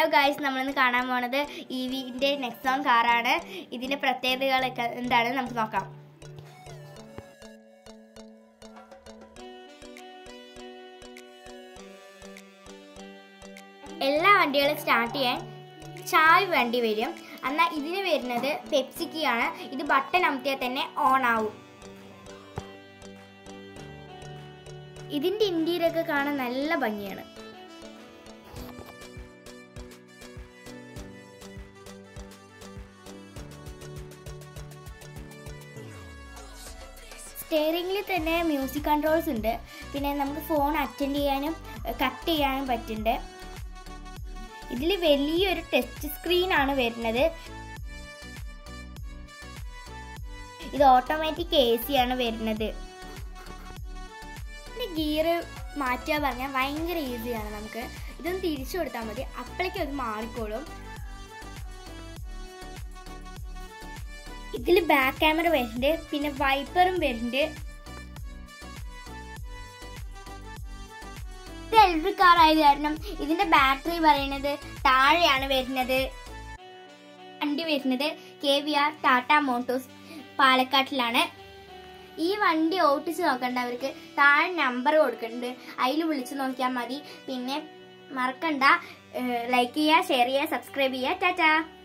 hello guys നമ്മളിന്ന് കാണാൻ പോണത് ഇ വിന്റെ നെക്സോൺ കാറാണ് ഇതിന്റെ പ്രത്യേകതകളൊക്കെ എന്താണ് നമുക്ക് നോക്കാം എല്ലാ വണ്ടികളും സ്റ്റാർട്ട് ചെയ്യാൻ ചാവി വണ്ടി വരും എന്നാൽ ഇതിന് വരുന്നത് പെപ്സിക്ക് ആണ് ഇത് ബട്ടൺ അമർത്തിയാൽ തന്നെ ഓൺ ആവും ഇതിന്റെ ഇന്ത്യയിലൊക്കെ കാണാൻ നല്ല ഭംഗിയാണ് സ്റ്റെയറിംഗിൽ തന്നെ മ്യൂസിക് കൺട്രോൾസ് ഉണ്ട് പിന്നെ നമുക്ക് ഫോൺ അറ്റൻഡ് ചെയ്യാനും കട്ട് ചെയ്യാനും പറ്റുന്നുണ്ട് ഇതിൽ വലിയൊരു ടച്ച് സ്ക്രീനാണ് വരുന്നത് ഇത് ഓട്ടോമാറ്റിക് എ സി ആണ് വരുന്നത് ഗിയർ മാറ്റുക പറഞ്ഞാൽ ഭയങ്കര ഈസിയാണ് നമുക്ക് ഇതൊന്ന് തിരിച്ചു കൊടുത്താൽ മതി അപ്പോഴേക്കും അത് മാറിക്കോളും ഇതിൽ ബാക്ക് ക്യാമറ വരുന്നുണ്ട് പിന്നെ വൈപ്പറും വരുന്നുണ്ട് ഇത് ഇലക്ട്രിക് കാർ ആയത് കാരണം ഇതിന്റെ ബാറ്ററി പറയുന്നത് താഴെയാണ് വരുന്നത് വണ്ടി വരുന്നത് K V R Tata Motors പാലക്കാട്ടിലാണ് ഈ വണ്ടി ഓട്ടിച്ച് നോക്കേണ്ടവർക്ക് താഴെ നമ്പർ കൊടുക്കുന്നുണ്ട് അതിൽ വിളിച്ചു നോക്കിയാൽ മതി പിന്നെ മറക്കണ്ട ലൈക്ക് ചെയ്യുക ഷെയർ ചെയ്യുക സബ്സ്ക്രൈബ് ചെയ്യുക ടാറ്റാ